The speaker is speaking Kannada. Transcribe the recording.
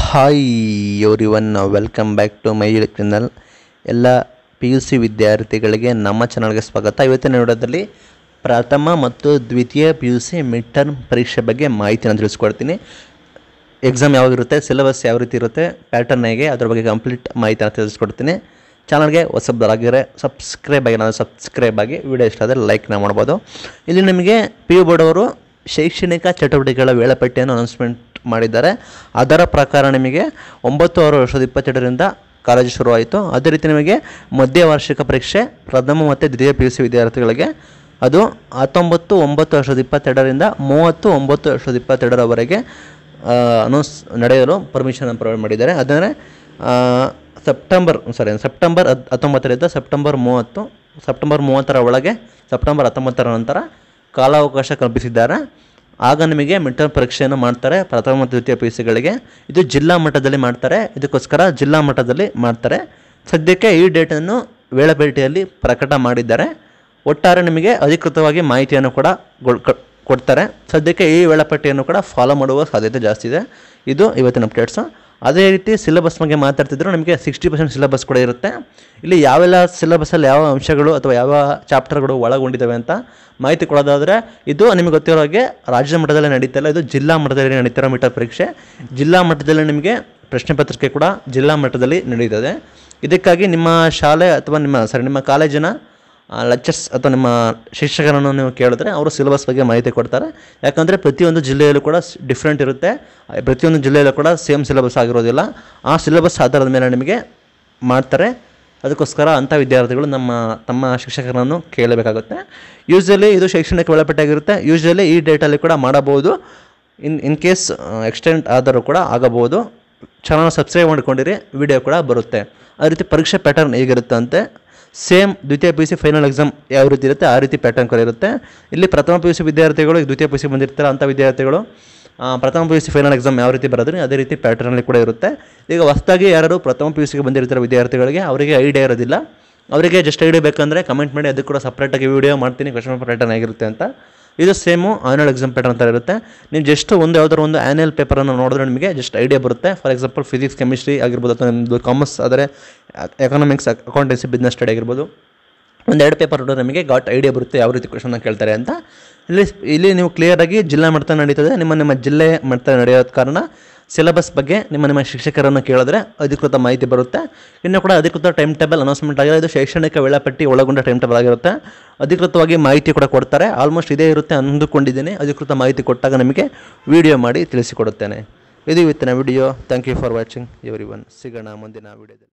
hi everyone welcome back to my channel ಎಲ್ಲ ಪಿ ಯು ಸಿ ವಿದ್ಯಾರ್ಥಿಗಳಿಗೆ ನಮ್ಮ ಚಾನಲ್ಗೆ ಸ್ವಾಗತ ಇವತ್ತಿನ ವಿಡಿಯೋದಲ್ಲಿ ಪ್ರಥಮ ಮತ್ತು ದ್ವಿತೀಯ P U C mid term ಪರೀಕ್ಷೆ ಬಗ್ಗೆ ಮಾಹಿತಿನ ತಿಳಿಸ್ಕೊಡ್ತೀನಿ ಎಕ್ಸಾಮ್ ಯಾವಾಗಿರುತ್ತೆ ಸಿಲೆಬಸ್ ಯಾವ ರೀತಿ ಇರುತ್ತೆ ಪ್ಯಾಟರ್ನ್ ಹೇಗೆ ಅದ್ರ ಬಗ್ಗೆ ಕಂಪ್ಲೀಟ್ ಮಾಹಿತಿನ ತಿಳಿಸ್ಕೊಡ್ತೀನಿ ಚಾನಲ್ಗೆ ಹೊಸಬ್ದಾಗಿದ್ರೆ ಸಬ್ಸ್ಕ್ರೈಬ್ ಆಗಿ ನಾನು ಸಬ್ಸ್ಕ್ರೈಬ್ ಆಗಿ ವಿಡಿಯೋ ಇಷ್ಟ ಆದರೆ ಲೈಕ್ನ ಮಾಡ್ಬೋದು ಇಲ್ಲಿ ನಿಮಗೆ ಪಿ ಯು ಬೋರ್ಡ್ ಅವರು ಶೈಕ್ಷಣಿಕ ಚಟುವಟಿಕೆಗಳ ವೇಳಾಪಟ್ಟಿಯನ್ನು ಅನೌನ್ಸ್ಮೆಂಟ್ ಮಾಡಿದ್ದಾರೆ ಅದರ ಪ್ರಕಾರ ನಿಮಗೆ ಒಂಬತ್ತು ಆರು ಎರಡು ಸಾವಿರದ ಇಪ್ಪತ್ತೆರಡರಿಂದ ಕಾಲೇಜು ಶುರುವಾಯಿತು ಅದೇ ರೀತಿ ನಿಮಗೆ ಮಧ್ಯ ವಾರ್ಷಿಕ ಪರೀಕ್ಷೆ ಪ್ರಥಮ ಮತ್ತು ದ್ವಿತೀಯ ಪಿ ಯು ಸಿ ವಿದ್ಯಾರ್ಥಿಗಳಿಗೆ ಅದು ಹತ್ತೊಂಬತ್ತು ಒಂಬತ್ತು ಎರಡು ಸಾವಿರದ ಇಪ್ಪತ್ತೆರಡರಿಂದ ಮೂವತ್ತು ಒಂಬತ್ತು ಎರಡು ಸಾವಿರದ ಇಪ್ಪತ್ತೆರಡರವರೆಗೆ ಅನೌನ್ಸ್ ನಡೆಯಲು ಪರ್ಮಿಷನ್ ಪ್ರೊವೈಡ್ ಮಾಡಿದ್ದಾರೆ ಅದನ್ನೇ ಸೆಪ್ಟೆಂಬರ್ ಸಾರಿ ಸೆಪ್ಟೆಂಬರ್ ಹದ್ ಹತ್ತೊಂಬತ್ತರಿಂದ ಸೆಪ್ಟೆಂಬರ್ ಮೂವತ್ತು ಸೆಪ್ಟೆಂಬರ್ ಮೂವತ್ತರ ಒಳಗೆ ಸೆಪ್ಟೆಂಬರ್ ಹತ್ತೊಂಬತ್ತರ ನಂತರ ಕಾಲಾವಕಾಶ ಕಲ್ಪಿಸಿದ್ದಾರೆ ಆಗ ನಿಮಗೆ ಮಿಡ್ ಟರ್ಮ್ ಪರೀಕ್ಷೆಯನ್ನು ಮಾಡ್ತಾರೆ ಪ್ರಥಮ ಮತ್ತು ದ್ವಿತೀಯ ಪಿ ಯು ಸಿಗಳಿಗೆ ಇದು ಜಿಲ್ಲಾ ಮಟ್ಟದಲ್ಲಿ ಮಾಡ್ತಾರೆ ಇದಕ್ಕೋಸ್ಕರ ಜಿಲ್ಲಾ ಮಟ್ಟದಲ್ಲಿ ಮಾಡ್ತಾರೆ ಸದ್ಯಕ್ಕೆ ಈ ಡೇಟನ್ನು ವೇಳಾಪಟ್ಟಿಯಲ್ಲಿ ಪ್ರಕಟ ಮಾಡಿದ್ದಾರೆ ಒಟ್ಟಾರೆ ನಿಮಗೆ ಅಧಿಕೃತವಾಗಿ ಮಾಹಿತಿಯನ್ನು ಕೂಡ ಗೊಳ್- ಕ- ಕೊಡ್ತಾರೆ ಸದ್ಯಕ್ಕೆ ಈ ವೇಳಾಪಟ್ಟಿಯನ್ನು ಕೂಡ ಫಾಲೋ ಮಾಡುವ ಸಾಧ್ಯತೆ ಜಾಸ್ತಿ ಇದೆ ಇದು ಇವತ್ತಿನ ಅಪ್ಡೇಟ್ಸು ಅದೇ ರೀತಿ ಸಿಲೆಬಸ್ ಬಗ್ಗೆ ಮಾತಾಡ್ತಿದ್ರು ನಿಮಗೆ ಸಿಕ್ಸ್ಟಿ ಪರ್ಸೆಂಟ್ ಸಿಲೆಬಸ್ ಕೂಡ ಇರುತ್ತೆ ಇಲ್ಲಿ ಯಾವೆಲ್ಲ ಸಿಲೆಬಸ್ಸಲ್ಲಿ ಯಾವ ಅಂಶಗಳು ಅಥವಾ ಯಾವ ಚಾಪ್ಟರ್ಗಳು ಒಳಗೊಂಡಿದ್ದಾವೆ ಅಂತ ಮಾಹಿತಿ ಕೊಡೋದಾದರೆ ಇದು ನಿಮಗೆ ಗೊತ್ತಿರೋ ಹಾಗೆ ರಾಜ್ಯ ಮಟ್ಟದಲ್ಲಿ ನಡೀತಿಲ್ಲ ಇದು ಜಿಲ್ಲಾ ಮಟ್ಟದಲ್ಲಿ ನಡೀತಿರೋ ಮೀಟರ್ ಪರೀಕ್ಷೆ ಜಿಲ್ಲಾ ಮಟ್ಟದಲ್ಲಿ ನಿಮಗೆ ಪ್ರಶ್ನೆ ಪತ್ರಿಕೆ ಕೂಡ ಜಿಲ್ಲಾ ಮಟ್ಟದಲ್ಲಿ ನಡೀತದೆ ಇದಕ್ಕಾಗಿ ನಿಮ್ಮ ಶಾಲೆ ಅಥವಾ ನಿಮ್ಮ ಸಾರಿ ನಿಮ್ಮ ಕಾಲೇಜಿನ ಲೆಕ್ಚರ್ಸ್ ಅಥವಾ ನಿಮ್ಮ ಶಿಕ್ಷಕರನ್ನು ನೀವು ಕೇಳಿದ್ರೆ ಅವರು ಸಿಲೆಬಸ್ ಬಗ್ಗೆ ಮಾಹಿತಿ ಕೊಡ್ತಾರೆ ಯಾಕಂದರೆ ಪ್ರತಿಯೊಂದು ಜಿಲ್ಲೆಯಲ್ಲೂ ಕೂಡ ಡಿಫ್ರೆಂಟ್ ಇರುತ್ತೆ ಆ ಪ್ರತಿಯೊಂದು ಜಿಲ್ಲೆಯಲ್ಲೂ ಕೂಡ ಸೇಮ್ ಸಿಲೆಬಸ್ ಆಗಿರೋದಿಲ್ಲ ಆ ಸಿಲೆಬಸ್ ಆಧಾರದ ಮೇಲೆ ನಿಮಗೆ ಮಾಡ್ತಾರೆ ಅದಕ್ಕೋಸ್ಕರ ಅಂಥ ವಿದ್ಯಾರ್ಥಿಗಳು ನಮ್ಮ ತಮ್ಮ ಶಿಕ್ಷಕರನ್ನು ಕೇಳಬೇಕಾಗುತ್ತೆ ಯೂಶ್ವಲಿ ಇದು ಶೈಕ್ಷಣಿಕ ವೇಳಾಪಟ್ಟಿ ಆಗಿರುತ್ತೆ ಯೂಶ್ವಲಿ ಈ ಡೇಟಲ್ಲಿ ಕೂಡ ಮಾಡಬಹುದು ಇನ್ ಇನ್ ಕೇಸ್ ಎಕ್ಸ್ಟೆಂಟ್ ಆದರೂ ಕೂಡ ಆಗಬಹುದು ಚಾನಲ್ ಸಬ್ಸ್ಕ್ರೈಬ್ ಮಾಡ್ಕೊಂಡಿರಿ ವಿಡಿಯೋ ಕೂಡ ಬರುತ್ತೆ ಅದೇ ರೀತಿ ಪರೀಕ್ಷೆ ಪ್ಯಾಟರ್ನ್ ಹೇಗಿರುತ್ತೆ ಅಂತೆ ಸೇಮ್ ದ್ವಿತೀಯ P U C final exam ಯಾವ ರೀತಿ ಇರುತ್ತೆ ಆ ರೀತಿ ಪ್ಯಾಟರ್ನ್ ಕೂಡ ಇರುತ್ತೆ ಇಲ್ಲಿ ಪ್ರಥಮ ಪಿ ಯು ಸಿ ವಿದ್ಯಾರ್ಥಿಗಳು ದ್ವಿತೀಯ ಪಿ ಯು ಸಿ ಬಂದಿರ್ತಾರೆ ಅಂಥ ವಿದ್ಯಾರ್ಥಿಗಳು ಆ, ಪ್ರಥಮ P U C final exam ಯಾವ ರೀತಿ ಬರೋದ್ರಿ ಅದೇ ರೀತಿ ಪ್ಯಾಟರ್ನಲ್ಲಿ ಕೂಡ ಇರುತ್ತೆ ಈಗ ಹೊಸದಾಗಿ ಯಾರು ಪ್ರಥಮ ಪಿ ಯು ಸಿಗೆ ಬಂದಿರ್ತಾರೆ ವಿದ್ಯಾರ್ಥಿಗಳಿಗೆ ಅವರಿಗೆ ಐಡಿಯಾ ಇರೋದಿಲ್ಲ ಅವರಿಗೆ ಜಸ್ಟ್ ಐಡಿಯಾ ಬೇಕಂದರೆ ಕಮೆಂಟ್ ಮಾಡಿ ಅದಕ್ಕೆ ಕೂಡ ಸಪ್ರೇಟಾಗಿ ವಿಡಿಯೋ ಮಾಡ್ತೀನಿ ಕ್ವಶನ್ ಪೇಪರ್ ಪ್ಯಾಟರ್ನ್ ಆಗಿರುತ್ತೆ ಅಂತ ಇದು ಸೇಮು ಆನ್ಯುವಲ್ ಎಕ್ಸಾಮ್ ಪ್ಯಾಟರ್ನ್ ಥರ ಇರುತ್ತೆ ನೀವು ಜಸ್ಟ್ ಒಂದು ಯಾವುದಾದ್ರು ಒಂದು ಆ್ಯನ್ಯಲ್ ಪೇಪರನ್ನು ನೋಡಿದ್ರೆ ನಿಮಗೆ ಜಸ್ಟ್ ಐಡಿಯಾ ಬರುತ್ತೆ ಫಾರ್ ಎಕ್ಸಾಂಪಲ್ ಫಿಸಿಕ್ಸ್ ಕೆಮಿಸ್ಟ್ರಿ ಆಗಿರ್ಬೋದು ಅಥವಾ ನಿಮ್ಮದು ಕಾಮರ್ಸ್ ಆದರೆ ಎಕನಾಮಿಕ್ಸ್ ಅಕೌಂಟೆನ್ಸಿ ಬಿಸ್ನೆಸ್ ಸ್ಟಡಿ ಆಗಿರ್ಬೋದು ಒಂದೆರಡು ಪೇಪರ್ ನೋಡಿದ್ರೆ ನಮಗೆ ಗಾಟ್ ಐಡಿಯಾ ಬರುತ್ತೆ ಯಾವ ರೀತಿ ಕ್ವಶನ್ನ ಕೇಳ್ತಾರೆ ಅಂತ ಇಲ್ಲಿ ಇಲ್ಲಿ ನೀವು ಕ್ಲಿಯರಾಗಿ ಜಿಲ್ಲಾ ಮಟ್ಟ ನಡೀತದೆ ನಿಮ್ಮ ನಿಮ್ಮ ಜಿಲ್ಲೆ ಮಟ್ಟ ನಡೆಯೋದ ಕಾರಣ ಸಿಲೆಬಸ್ ಬಗ್ಗೆ ನಿಮ್ಮ ನಿಮ್ಮ ಶಿಕ್ಷಕರನ್ನು ಕೇಳಿದ್ರೆ ಅಧಿಕೃತ ಮಾಹಿತಿ ಬರುತ್ತೆ ಇನ್ನು ಕೂಡ ಅಧಿಕೃತ ಟೈಮ್ ಟೇಬಲ್ ಅನೌನ್ಸ್ಮೆಂಟ್ ಆಗಿದೆ ಇದು ಶೈಕ್ಷಣಿಕ ವೇಳಾಪಟ್ಟಿ ಒಳಗೊಂಡ ಟೈಮ್ ಟೇಬಲ್ ಆಗಿರುತ್ತೆ ಅಧಿಕೃತವಾಗಿ ಮಾಹಿತಿ ಕೂಡ ಕೊಡ್ತಾರೆ ಆಲ್ಮೋಸ್ಟ್ ಇದೇ ಇರುತ್ತೆ ಅಂದುಕೊಂಡಿದ್ದೀನಿ ಅಧಿಕೃತ ಮಾಹಿತಿ ಕೊಟ್ಟಾಗ ನಿಮಗೆ ವಿಡಿಯೋ ಮಾಡಿ ತಿಳಿಸಿಕೊಡುತ್ತೇನೆ ಇದು ಇವತ್ತಿನ video thank you for watching everyone ಸಿಗೋಣ ಮುಂದಿನ ವಿಡಿಯೋದಲ್ಲಿ